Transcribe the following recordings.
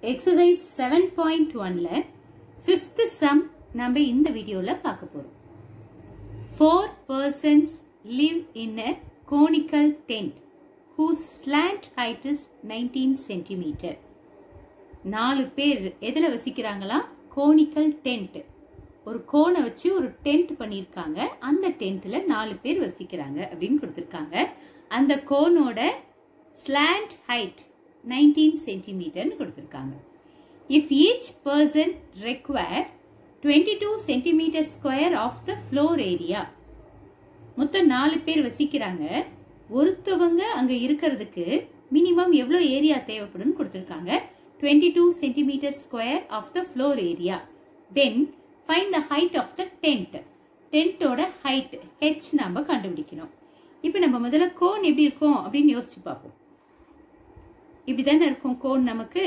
Exercise seven point ஒன்ல fifth sum நம்ம இந்த வீடியோல பார்க்க போறோம் four persons live in a conical tent whose slant height is 19 centimetre நாலு பேர் எதுல வசிக்கிறாங்களா கோனிக்கல் டென்ட் ஒரு கோனை வச்சு ஒரு டென்ட் பண்ணியிருக்காங்க அந்த டென்ட்ல நாலு பேர் வசிக்கிறாங்க அப்படின்னு கொடுத்துருக்காங்க அந்த கோனோட ஸ்லாண்ட் ஹைட் நைன்டீன் சென்டிமீட்டர்னு கொடுத்துருக்காங்க if each person require twenty two centimetre square of the floor area மொத்தம் நாலு பேர் வசிக்கிறாங்க ஒருத்தவங்க அங்க இருக்கிறதுக்கு மினிமம் எவ்வளோ ஏரியா தேவைப்படும்னு கொடுத்துருக்காங்க twenty two centimetre square of the floor area then find the height of the tent டென்ட்டோட ஹைட் ஹெச் நம்ம கண்டுபிடிக்கணும் இப்போ நம்ம முதல்ல கோன் எப்படி இருக்கும் அப்படின்னு யோசிச்சு பார்ப்போம் இப்படி தானே இருக்கும் கோன் நமக்கு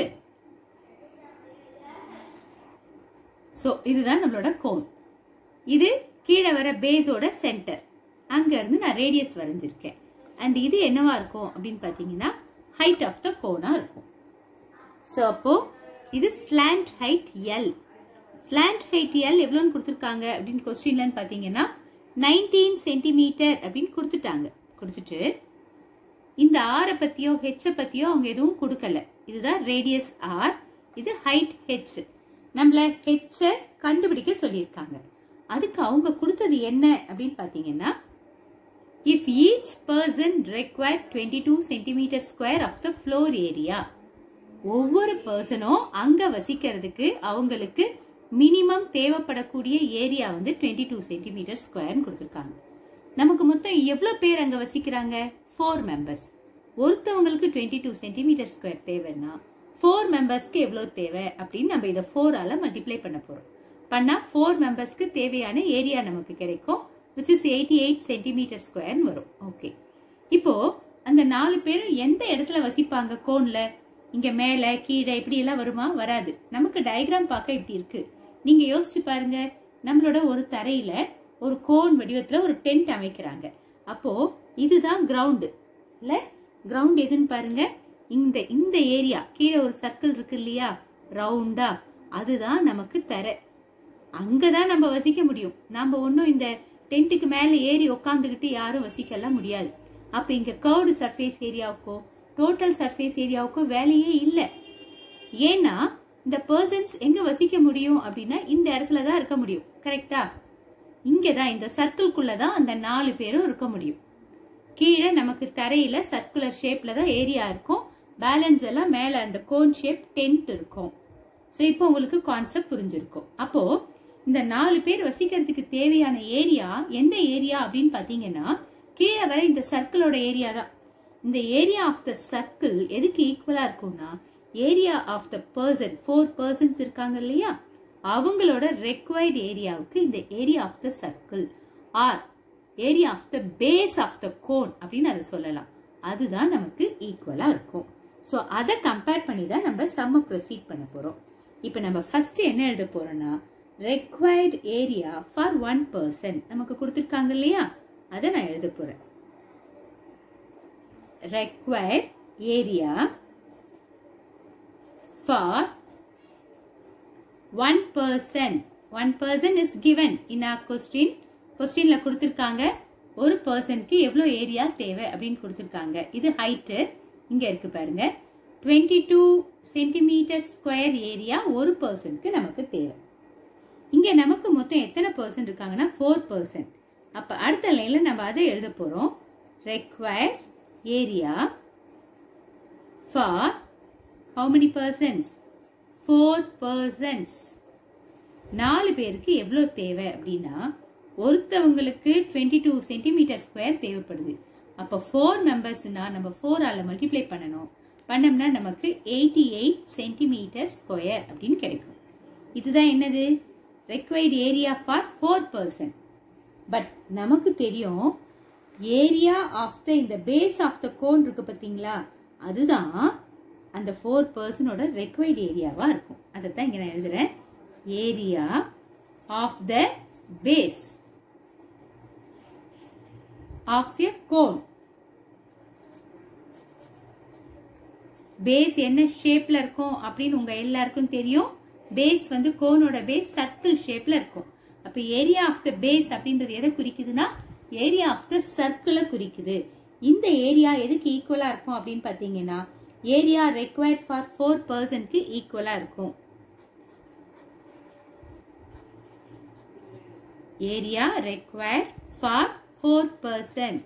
ஸோ இதுதான் நம்மளோட கோன் இது கீழே வர பேஸோட சென்டர் அங்க இருந்து நான் ரேடியஸ் வரைஞ்சிருக்கேன் அண்ட் இது என்னவா இருக்கும் அப்படின்னு பார்த்தீங்கன்னா ஹைட் ஆஃப் த கோனா இருக்கும் ஸோ அப்போ இது slant height L slant height L எவ்வளோன்னு கொடுத்துருக்காங்க அப்படின்னு கொஸ்டின்லன்னு பார்த்தீங்கன்னா நைன்டீன் சென்டிமீட்டர் அப்படின்னு கொடுத்துட்டாங்க கொடுத்துட்டு இந்த ஆரை பத்தியோ ஹெச்சை பத்தியோ அவங்க எதுவும் கொடுக்கல இதுதான் ரேடியஸ் ஆர் இது ஹைட் ஹெச் நம்மள ஹெச்சை கண்டுபிடிக்க சொல்லியிருக்காங்க அதுக்கு அவங்க கொடுத்தது என்ன அப்படின்னு பார்த்தீங்கன்னா if each person require twenty two centimetre square of the floor area ஒவ்வொரு பர்சனும் அங்க வசிக்கிறதுக்கு அவங்களுக்கு மினிமம் தேவைப்படக்கூடிய ஏரியா வந்து டுவெண்ட்டி டூ சென்டிமீட்டர் ஸ்கொயர்னு கொடுத்துருக்காங்க நமக்கு மொத்தம் எவ்வளோ பேர் அங்க வசிக்கிறாங்க ஃபோர் மெம்பர்ஸ் ஒருத்தவங்களுக்கு டுவெண்ட்டி டூ சென்டிமீட்டர் ஸ்கொயர் தேவைன்னா ஃபோர் மெம்பர்ஸ்க்கு எவ்வளோ தேவை அப்படின்னு நம்ம இதை ஃபோரால மல்டிப்ளை பண்ண போறோம் பண்ணா ஃபோர் மெம்பர்ஸ்க்கு தேவையான ஏரியா நமக்கு கிடைக்கும் which is eighty eight centimetre ஸ்கொயர்னு வரும் ஓகே இப்போ அந்த நாலு பேரும் எந்த இடத்துல வசிப்பாங்க கோன்ல இங்க மேல கீழே இப்படி எல்லாம் வருமா வராது நமக்கு டயக்ராம் பார்க்க இப்படி இருக்கு நீங்க யோசிச்சு பாருங்க நம்மளோட ஒரு தரையில ஒரு கோன் வடிவத்துல ஒரு டென்ட் அமைக்கிறாங்க அப்போ இதுதான் கிரவுண்டு இல்ல கிரவுண்ட் எதுன்னு பாருங்க இந்த இந்த ஏரியா கீழே ஒரு சர்க்கிள் இருக்கு இல்லையா ரவுண்டா அதுதான் நமக்கு தரை அங்கதான் நம்ம வசிக்க முடியும் நாம ஒன்றும் இந்த டென்ட்டுக்கு மேல ஏறி உக்காந்துக்கிட்டு யாரும் வசிக்கலாம் முடியாது அப்ப இங்க கர்வ்டு சர்ஃபேஸ் ஏரியாவுக்கோ டோட்டல் சர்ஃபேஸ் ஏரியாவுக்கோ வேலையே இல்லை ஏன்னா இந்த பர்சன்ஸ் எங்க வசிக்க முடியும் அப்படின்னா இந்த இடத்துல தான் இருக்க முடியும் கரெக்டா இங்கதான் இந்த சர்க்கிள்குள்ள தான் அந்த நாலு பேரும் இருக்க முடியும் கீழே நமக்கு தரையில சர்க்குலர் ஷேப்ல தான் ஏரியா இருக்கும் பேலன்ஸ் எல்லாம் மேல அந்த கோன் ஷேப் டென்ட் இருக்கும் ஸோ இப்போ உங்களுக்கு கான்செப்ட் புரிஞ்சிருக்கும் அப்போ இந்த நாலு பேர் வசிக்கிறதுக்கு தேவையான ஏரியா எந்த ஏரியா அப்படின்னு பாத்தீங்கன்னா கீழே வர இந்த சர்க்கிளோட ஏரியா தான் இந்த ஏரியா ஆஃப் த சர்க்கிள் எதுக்கு ஈக்குவலா இருக்கும்னா area of the person four persons இருக்காங்க இல்லையா அவங்களோட ரெக்வயர்ட் ஏரியாவுக்கு இந்த area of the circle or area of the base of the cone அப்படின்னு அதை சொல்லலாம் அதுதான் நமக்கு ஈக்குவலா இருக்கும் ஸோ அதை கம்பேர் பண்ணி தான் நம்ம செம்ம ப்ரொசீட் பண்ண போறோம் இப்போ நம்ம ஃபர்ஸ்ட் என்ன எழுத போறோம்னா required area for one person நமக்கு கொடுத்துருக்காங்க இல்லையா அதை நான் எழுத போறேன் required area for one person one person is given in our question கொஸ்டின்ல கொடுத்துருக்காங்க ஒரு பர்சனுக்கு எவ்வளோ ஏரியா தேவை அப்படின்னு கொடுத்துருக்காங்க இது ஹைட்டு இங்க இருக்கு பாருங்க twenty two centimetre square area ஒரு பர்சனுக்கு நமக்கு தேவை இங்க நமக்கு மொத்தம் எத்தனை பர்சன் இருக்காங்கன்னா ஃபோர் பர்சன்ட் அப்ப அடுத்த லைன்ல நம்ம அதை எழுத போறோம் require area for how many persons? Four persons. நாலு பேருக்கு எவ்வளோ தேவை அப்படின்னா ஒருத்தவங்களுக்கு டுவெண்ட்டி டூ சென்டிமீட்டர் ஸ்கொயர் தேவைப்படுது அப்போ ஃபோர் மெம்பர்ஸ்னா நம்ம ஃபோரால் மல்டிப்ளை பண்ணணும் பண்ணோம்னா நமக்கு எயிட்டி எயிட் சென்டிமீட்டர் ஸ்கொயர் அப்படின்னு கிடைக்கும் இதுதான் என்னது required area for four person but நமக்கு தெரியும் ஏரியா ஆஃப் த இந்த பேஸ் ஆஃப் த கோன் இருக்கு பார்த்தீங்களா அதுதான் அந்த ஃபோர் பர்சனோட ரெக்வைர்ட் ஏரியாவா இருக்கும் அதை தான் இங்க நான் எழுதுறேன் area of the base of a cone base என்ன ஷேப்ல இருக்கும் அப்படின்னு உங்க எல்லாருக்கும் தெரியும் பேஸ் வந்து கோனோட பேஸ் சர்க்கிள் ஷேப்ல இருக்கும் அப்ப ஏரியா ஆஃப் த பேஸ் அப்படின்றது எதை குறிக்குதுன்னா ஏரியா ஆஃப் த சர்க்கிளை குறிக்குது இந்த ஏரியா எதுக்கு ஈக்குவலா இருக்கும் அப்படின்னு பாத்தீங்கன்னா ஏரியா ரெக்வயர்ட் ஃபார் ஃபோர் பர்சன்ட்க்கு ஈக்குவலா இருக்கும் area required for four person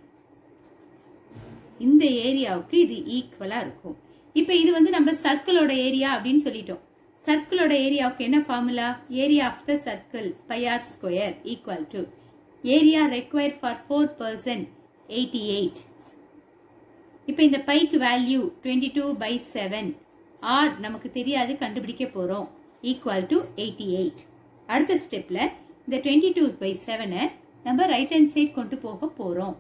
இந்த ஏரியாவுக்கு இது ஈக்குவலா இருக்கும் இப்ப இது வந்து நம்ம சர்க்கிளோட ஏரியா அப்படின்னு சொல்லிட்டோம் சர்க்கிளோட ஏரியாவுக்கு என்ன formula area of the circle pi r square equal to area required for four person eighty eight இப்ப இந்த பைக்கு value twenty two by seven r நமக்கு தெரியாது கண்டுபிடிக்க போறோம் ஈக்குவல் டு எயிட்டி எயிட் அடுத்த ஸ்டெப்ல இந்த டுவெண்ட்டி டூ பை செவனை நம்ம ரைட் ஹேண்ட் சைட் கொண்டு போக போறோம்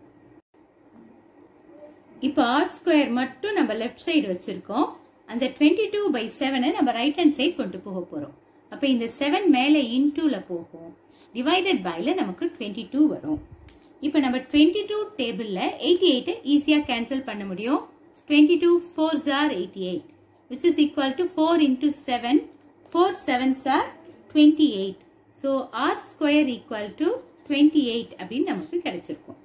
இப்போ ஆர் ஸ்கொயர் மட்டும் நம்ம லெஃப்ட் சைடு வச்சிருக்கோம் அந்த டுவெண்ட்டி டூ பை செவனை நம்ம ரைட் ஹேண்ட் சைடு கொண்டு போக போறோம் அப்ப இந்த செவன் மேல இன்டூல போகும் டிவைடட் பைல நமக்கு டுவெண்ட்டி டூ வரும் இப்போ நம்ம டுவெண்ட்டி டூ டேபிள்ல எயிட்டி எயிட்டை ஈஸியா கேன்சல் பண்ண முடியும் twenty two four are eighty eight which is equal to four into seven four sevens are twenty eight so r square equal to twenty eight அப்படின்னு நமக்கு கிடைச்சிருக்கும்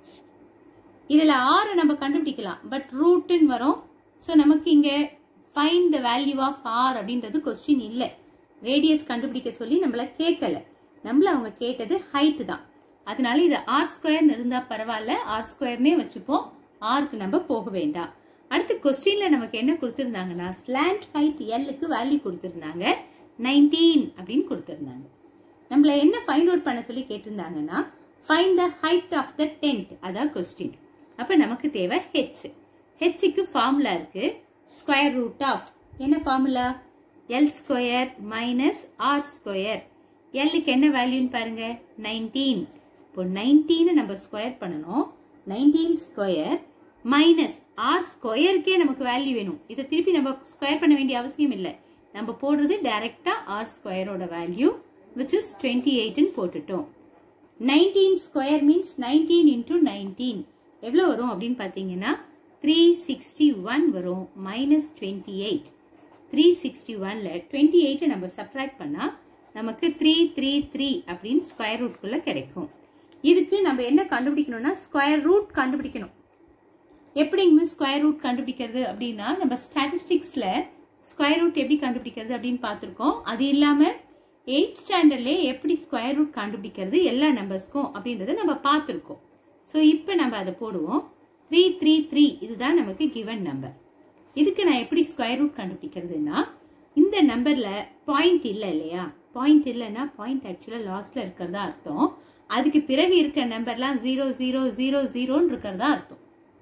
இதுல ஆறு நம்ம கண்டுபிடிக்கலாம் பட் ரூட்னு வரும் ஸோ நமக்கு இங்க find the value of r அப்படின்றது கொஸ்டின் இல்லை ரேடியஸ் கண்டுபிடிக்க சொல்லி நம்மள கேட்கல நம்மள அவங்க கேட்டது ஹைட் தான் அதனால இது ஆர் ஸ்கொயர்னு இருந்தா பரவாயில்ல ஆர் ஸ்கொயர்னே வச்சுப்போம் ஆருக்கு நம்ம போக வேண்டாம் அடுத்து கொஸ்டின்ல நமக்கு என்ன கொடுத்திருந்தாங்கன்னா ஸ்லாண்ட் ஹைட் எல்லுக்கு வேல்யூ கொடுத்திருந்தாங்க நைன்டீன் அப்படின்னு கொடுத்திருந்தாங்க நம்மள என்ன ஃபைண்ட் அவுட் பண்ண சொல்லி கேட்டிருந்தாங்கன்னா find the height of the tent அதான் கொஸ்டின் அப்ப நமக்கு தேவை ஹெச் ஹெச்சுக்கு ஃபார்முலா இருக்கு ஸ்கொயர் ரூட் ஆஃப் என்ன formula L square minus r square எல்லுக்கு என்ன வேல்யூன்னு பாருங்க நைன்டீன் இப்போ நைன்டீனை நம்ம ஸ்கொயர் பண்ணணும் நைன்டீன் ஸ்கொயர் மைனஸ் ஆர் ஸ்கொயருக்கே நமக்கு வேல்யூ வேணும் இதை திருப்பி நம்ம ஸ்கொயர் பண்ண வேண்டிய அவசியம் இல்லை நம்ம போடுறது டைரக்டா ஆர் ஸ்கொயரோட வேல்யூ விச் இஸ் டுவெண்ட்டி எயிட்னு போட்டுட்டோம் nineteen square means nineteen into nineteen எவ்வளோ வரும் அப்படின்னு பார்த்தீங்கன்னா த்ரீ சிக்ஸ்டி ஒன் வரும் minus twenty eight three sixty ஒன்ல டுவெண்ட்டி எயிட்டை நம்ம சப்ராக்ட் பண்ணா நமக்கு த்ரீ த்ரீ த்ரீ அப்படின்னு ஸ்கொயர் ரூட்குள்ள கிடைக்கும் இதுக்கு நம்ம என்ன கண்டுபிடிக்கணும்னா ஸ்கொயர் ரூட் கண்டுபிடிக்கணும் எப்படிங்க ஸ்கொயர் ரூட் கண்டுபிடிக்கிறது அப்படின்னா நம்ம ஸ்டாட்டிஸ்டிக்ஸ்ல ஸ்கொயர் ரூட் எப்படி கண்டுபிடிக்கிறது அப்படின்னு பார்த்துருக்கோம் அது இல்லாம எயிட் ஸ்டாண்டர்ட்ல எப்படி ஸ்கொயர் ரூட் கண்டுபிடிக்கிறது எல்லா நம்பர்ஸ்க்கும் அப்படின்றத நம்ம பார்த்துருக்கோம் ஸோ இப்போ நம்ம அதை போடுவோம் த்ரீ த்ரீ த்ரீ இதுதான் நமக்கு கிவன் நம்பர் இதுக்கு நான் எப்படி ஸ்கொயர் ரூட் கண்டுபிடிக்கிறதுனா இந்த நம்பர்ல பாயிண்ட் இல்லை இல்லையா பாயிண்ட் இல்லைன்னா பாயிண்ட் ஆக்சுவலா லாஸ்ட்ல இருக்கிறதா அர்த்தம் அதுக்கு பிறகு இருக்க நம்பர்லாம் ஜீரோ ஜீரோ ஜீரோ ஜீரோன்னு இருக்கிறதா அர்த்தம்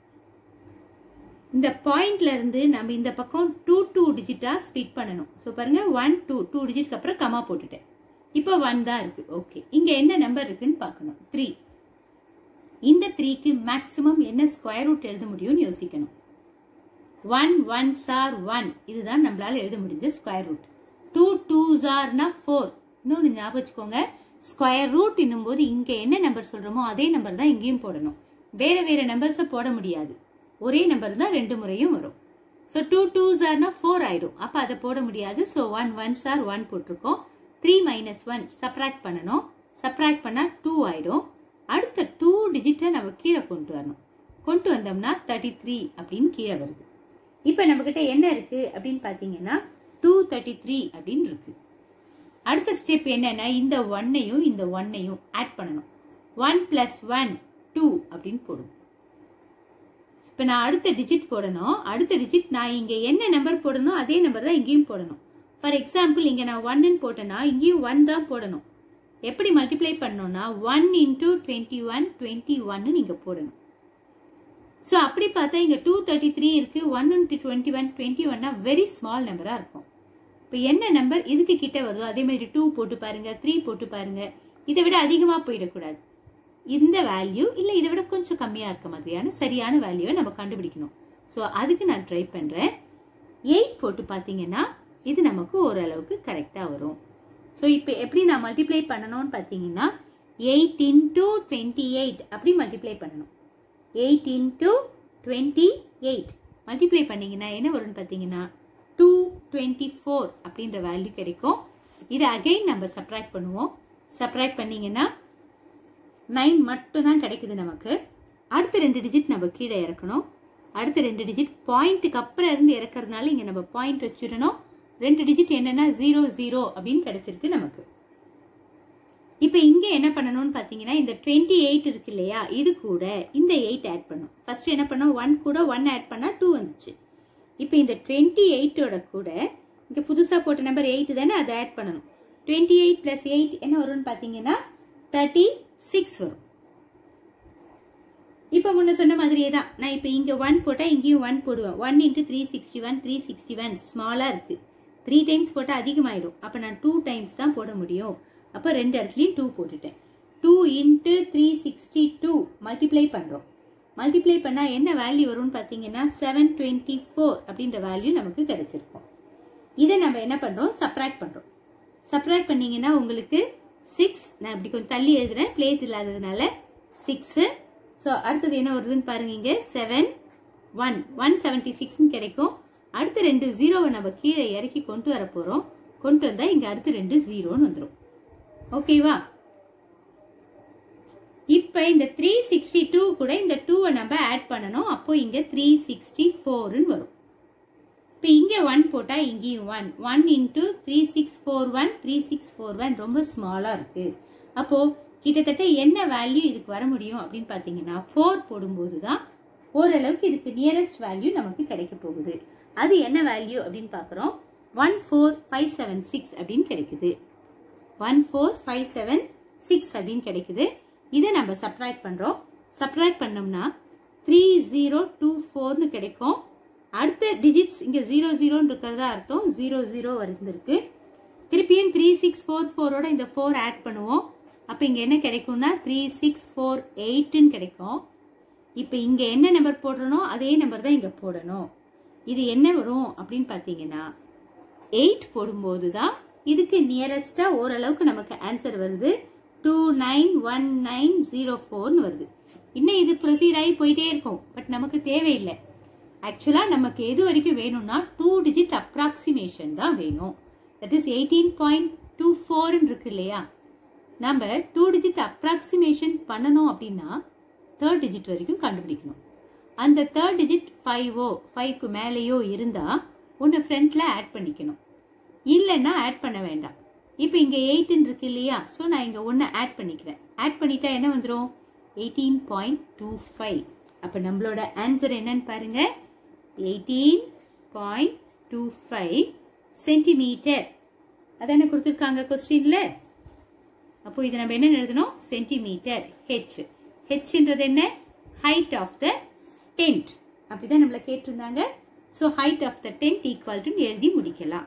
இந்த பாயிண்ட்ல இருந்து நம்ம இந்த பக்கம் டூ டூ டிஜிட்டா ஸ்ப்ளிட் பண்ணணும் ஸோ பாருங்க ஒன் டூ டூ டிஜிட்க்கு அப்புறம் கமா போட்டுட்டேன் இப்போ ஒன் தான் இருக்கு ஓகே இங்க என்ன நம்பர் இருக்குன்னு பார்க்கணும் த்ரீ இந்த த்ரீக்கு மேக்சிமம் என்ன ஸ்கொயர் ரூட் எழுத முடியும்னு யோசிக்கணும் ஒன் ஒன் சார் ஒன் இதுதான் நம்மளால எழுத முடிஞ்ச ஸ்கொயர் ரூட் டூ டூ சார்னா ஃபோர் இன்னொன்று ஞாபகம் வச்சுக்கோங்க ஸ்கொயர் ரூட் இன்னும் போது இங்க என்ன நம்பர் சொல்றோமோ அதே நம்பர் தான் இங்கேயும் போடணும் வேற வேற நம்பர்ஸை போட முடியாது ஒரே நம்பர் தான் ரெண்டு முறையும் வரும் ஸோ டூ டூ சார்னா ஃபோர் ஆயிடும் அப்போ அதை போட முடியாது ஸோ ஒன் ஒன் சார் ஒன் போட்டிருக்கோம் த்ரீ மைனஸ் ஒன் சப்ராக்ட் பண்ணணும் சப்ராக்ட் பண்ணால் டூ ஆயிடும் அடுத்த டூ டிஜிட்டை நம்ம கீழே கொண்டு வரணும் கொண்டு வந்தோம்னா தேர்ட்டி த்ரீ அப்படின்னு கீழே வருது இப்போ நம்மக்கிட்ட என்ன இருக்கு அப்படின்னு பார்த்தீங்கன்னா டூ தேர்ட்டி த்ரீ அப்படின்னு இருக்கு அடுத்த ஸ்டெப் என்னன்னா இந்த ஒன்னையும் இந்த ஒன்னையும் ஆட் பண்ணணும் ஒன் பிளஸ் ஒன் டூ அப்படின்னு போடும் இப்போ நான் அடுத்த டிஜிட் போடணும் அடுத்த டிஜிட் நான் இங்கே என்ன நம்பர் போடணும் அதே நம்பர் தான் இங்கேயும் போடணும் ஃபார் எக்ஸாம்பிள் இங்கே நான் ஒன்னு போட்டேன்னா இங்கேயும் ஒன் தான் போடணும் எப்படி மல்டிப்ளை பண்ணோம்னா one into twenty one twenty ஒன்னு நீங்கள் போடணும் ஸோ அப்படி பார்த்தா இங்கே டூ தேர்ட்டி த்ரீ இருக்கு one into twenty one twenty ஒன்னா வெரி ஸ்மால் நம்பராக இருக்கும் இப்போ என்ன நம்பர் இதுக்கு கிட்ட வருதோ அதே மாதிரி டூ போட்டு பாருங்க த்ரீ போட்டு பாருங்க இதை விட அதிகமாக போயிடக்கூடாது இந்த வேல்யூ இல்லை இதை விட கொஞ்சம் கம்மியாக இருக்க மாதிரியான சரியான வேல்யூவை நம்ம கண்டுபிடிக்கணும் ஸோ அதுக்கு நான் ட்ரை பண்ணுறேன் எயிட் போட்டு பார்த்தீங்கன்னா இது நமக்கு ஓரளவுக்கு கரெக்டாக வரும் ஸோ இப்போ எப்படி நான் மல்டிப்ளை பண்ணணும்னு பார்த்தீங்கன்னா எயிட் இன்டூ டுவெண்ட்டி எயிட் அப்படி மல்டிப்ளை பண்ணணும் eight into twenty eight multiply பண்ணீங்கன்னா என்ன வரும்னு பார்த்தீங்கன்னா டூ டுவெண்ட்டி ஃபோர் அப்படின்ற வேல்யூ கிடைக்கும் இதை அகைன் நம்ம சப்ராக்ட் பண்ணுவோம் சப்ராக்ட் பண்ணீங்கன்னா நைன் மட்டும் தான் கிடைக்குது நமக்கு அடுத்த ரெண்டு டிஜிட் நம்ம கீழே இறக்கணும் அடுத்த ரெண்டு டிஜிட் பாயிண்ட்டுக்கு அப்புறம் இருந்து இறக்கறதுனால இங்க நம்ம பாயிண்ட் வச்சிடணும் ரெண்டு டிஜிட் என்னன்னா ஜீரோ ஜீரோ அப்படின்னு கிடைச்சிருக்கு நமக்கு இப்போ இங்க என்ன பண்ணணும்னு பாத்தீங்கன்னா இந்த டுவெண்ட்டி எயிட் இருக்கு இல்லையா இது கூட இந்த எயிட் ஆட் பண்ணும் ஃபர்ஸ்ட் என்ன பண்ணோம் ஒன் கூட ஒன் ஆட் பண்ணா டூ வந்துச்சு இப்போ இந்த டுவெண்ட்டி எயிட்டோட கூட இங்க புதுசா போட்ட நம்பர் எயிட் தானே அதை ஆட் பண்ணணும் டுவெண்ட்டி எயிட் பிளஸ் எயிட் என்ன வரும்னு பாத்தீங்கன்னா தேர்ட்டி சிக்ஸ் வரும் இப்போ முன்ன சொன்ன மாதிரியே தான் நான் இப்போ இங்கே ஒன் போட்டால் இங்கேயும் ஒன் போடுவேன் one into three sixty one three sixty one ஸ்மாலாக இருக்குது த்ரீ டைம்ஸ் போட்டால் அதிகமாயிடும் அப்போ நான் டூ டைம்ஸ் தான் போட முடியும் அப்போ ரெண்டு இடத்துலையும் டூ போட்டுட்டேன் two into three sixty two multiply பண்ணுறோம் மல்டிப்ளை பண்ணால் என்ன வேல்யூ வரும்னு பார்த்தீங்கன்னா செவன் டுவெண்ட்டி ஃபோர் அப்படின்ற வேல்யூ நமக்கு கிடைச்சிருக்கும் இதை நம்ம என்ன பண்ணுறோம் சப்ராக்ட் பண்ணுறோம் சப்ராக்ட் பண்ணீங்கன்னா உங்களுக்கு சிக்ஸ் நான் இப்படி கொஞ்சம் தள்ளி எழுதுறேன் பிளேஸ் இல்லாததுனால சிக்ஸு ஸோ அடுத்தது என்ன வருதுன்னு பாருங்க இங்க செவன் ஒன் ஒன் செவன்டி சிக்ஸ்னு கிடைக்கும் அடுத்த ரெண்டு ஜீரோவை நம்ம கீழே இறக்கி கொண்டு வர போறோம் கொண்டு வந்தா இங்க அடுத்த ரெண்டு ஜீரோன்னு வந்துடும் ஓகேவா இப்ப இந்த த்ரீ சிக்ஸ்டி டூ கூட இந்த டூவை நம்ம ஆட் பண்ணணும் அப்போ இங்க த்ரீ சிக்ஸ்டி ஃபோர்னு வரும் இப்போ இங்க ஒன் போட்டா இங்கேயும் one one into three six four one three six four one ரொம்ப ஸ்மாலா இருக்கு அப்போ கிட்டத்தட்ட என்ன வேல்யூ இதுக்கு வர முடியும் அப்படின்னு பார்த்தீங்கன்னா ஃபோர் போடும்போது தான் ஓரளவுக்கு இதுக்கு நியரஸ்ட் வேல்யூ நமக்கு கிடைக்க போகுது அது என்ன வேல்யூ அப்படின்னு பார்க்குறோம் one four five seven six அப்படின்னு கிடைக்குது one four five seven six அப்படின்னு கிடைக்குது இதை நம்ம சப்ராக்ட் பண்ணுறோம் சப்ராக்ட் பண்ணோம்னா த்ரீ ஜீரோ டூ ஃபோர்னு கிடைக்கும் அடுத்த டிஜிட்ஸ் இங்கே ஜீரோ ஜீரோன்னு இருக்கிறதா அர்த்தம் ஜீரோ ஜீரோ வந்திருக்கு திருப்பியும் த்ரீ சிக்ஸ் ஃபோர் ஃபோரோட இந்த ஃபோர் ஆட் பண்ணுவோம் அப்போ இங்கே என்ன கிடைக்கும்னா த்ரீ சிக்ஸ் ஃபோர் எயிட்டுன்னு கிடைக்கும் இப்போ இங்கே என்ன நம்பர் போடுறனோ அதே நம்பர் தான் இங்கே போடணும் இது என்ன வரும் அப்படின்னு பார்த்தீங்கன்னா எயிட் போடும்போது தான் இதுக்கு நியரஸ்டாக ஓரளவுக்கு நமக்கு ஆன்சர் வருது two nine one nine zero ஃபோர்னு வருது இன்னும் இது ப்ரொசீட் ஆகி போயிட்டே இருக்கும் பட் நமக்கு தேவையில்லை ஆக்சுவலாக நமக்கு எது வரைக்கும் வேணும்னா டூ டிஜிட் அப்ராக்சிமேஷன் தான் வேணும் that is eighteen point two ஃபோர்னு இருக்கு இல்லையா நம்ம டூ டிஜிட் அப்ராக்சிமேஷன் பண்ணணும் அப்படின்னா தேர்ட் டிஜிட் வரைக்கும் கண்டுபிடிக்கணும் அந்த தேர்ட் டிஜிட் ஃபைவோ ஃபைவ்க்கு மேலேயோ இருந்தால் ஒன்று ஃப்ரண்ட்டில் ஆட் பண்ணிக்கணும் இல்லைன்னா ஆட் பண்ண வேண்டாம் இப்போ இங்கே எயிட்டுன்னு இருக்கு இல்லையா ஸோ நான் இங்கே ஒன்று ஆட் பண்ணிக்கிறேன் ஆட் பண்ணிட்டா என்ன வந்துடும் எயிட்டீன் பாயிண்ட் டூ ஃபைவ் அப்போ நம்மளோட ஆன்சர் என்னன்னு பாருங்க eighteen point two five centimetre அதானே கொடுத்துருக்காங்க கொஸ்டின்ல அப்போ இதை நம்ம என்ன எழுதணும் சென்டிமீட்டர் ஹெச் ஹெச்ன்றது என்ன ஹைட் ஆஃப் த டென்ட் அப்படிதான் நம்மள கேட்டிருந்தாங்க so height of the tent equal to எழுதி முடிக்கலாம்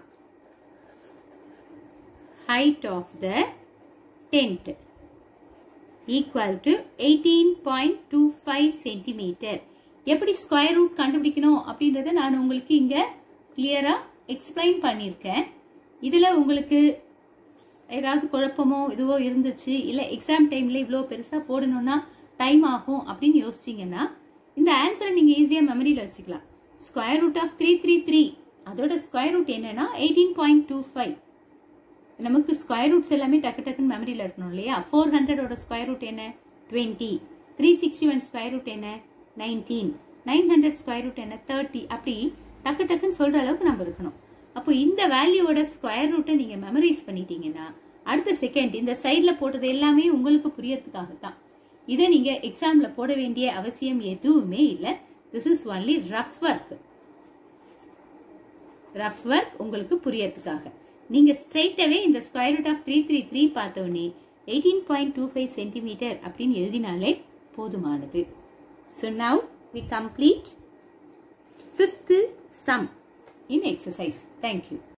height of the tent equal to 18.25 centimeter எப்படி ஸ்கொயர் ரூட் கண்டுபிடிக்கணும் அப்படின்றத நான் உங்களுக்கு இங்க கிளியரா எக்ஸ்பிளைன் பண்ணியிருக்கேன் இதுல உங்களுக்கு ஏதாவது குழப்பமோ இதுவோ இருந்துச்சு இல்ல எக்ஸாம் டைம்ல இவ்வளோ பெருசா போடணும்னா டைம் ஆகும் அப்படின்னு யோசிச்சீங்கன்னா இந்த ஆன்சரை நீங்க ஈஸியா மெமரியில வச்சுக்கலாம் square root of three three three அதோட ஸ்கொயர் ரூட் என்னன்னா எயிட்டீன் பாயிண்ட் டூ ஃபைவ் நமக்கு ஸ்கொயர் ரூட்ஸ் எல்லாமே டக்கு டக்குன்னு மெமரியில் இருக்கணும் இல்லையா ஃபோர் ஹண்ட்ரடோட ஸ்கொயர் ரூட் என்ன twenty three sixty one square root என்ன nineteen nine hundred square root என்ன தேர்ட்டி அப்படி டக்கு டக்குன்னு சொல்ற அளவுக்கு நம்ம இருக்கணும் அப்போ இந்த வேல்யூவோட ஸ்கொயர் ரூட்டை நீங்க மெமரைஸ் பண்ணிட்டீங்கன்னா அடுத்த செகண்ட் இந்த சைட்ல போட்டது எல்லாமே உங்களுக்கு புரியறதுக்காகத்தான் இதை நீங்க எக்ஸாம்ல போட வேண்டிய அவசியம் எதுவுமே இல்லை this is only rough work rough work உங்களுக்கு புரியறதுக்காக நீங்க ஸ்ட்ரைட்டாவே இந்த square root of three three three பார்த்தோன்னே eighteen point two five centimetre அப்படின்னு எழுதினாலே போதுமானது so now we complete fifth sum in exercise thank you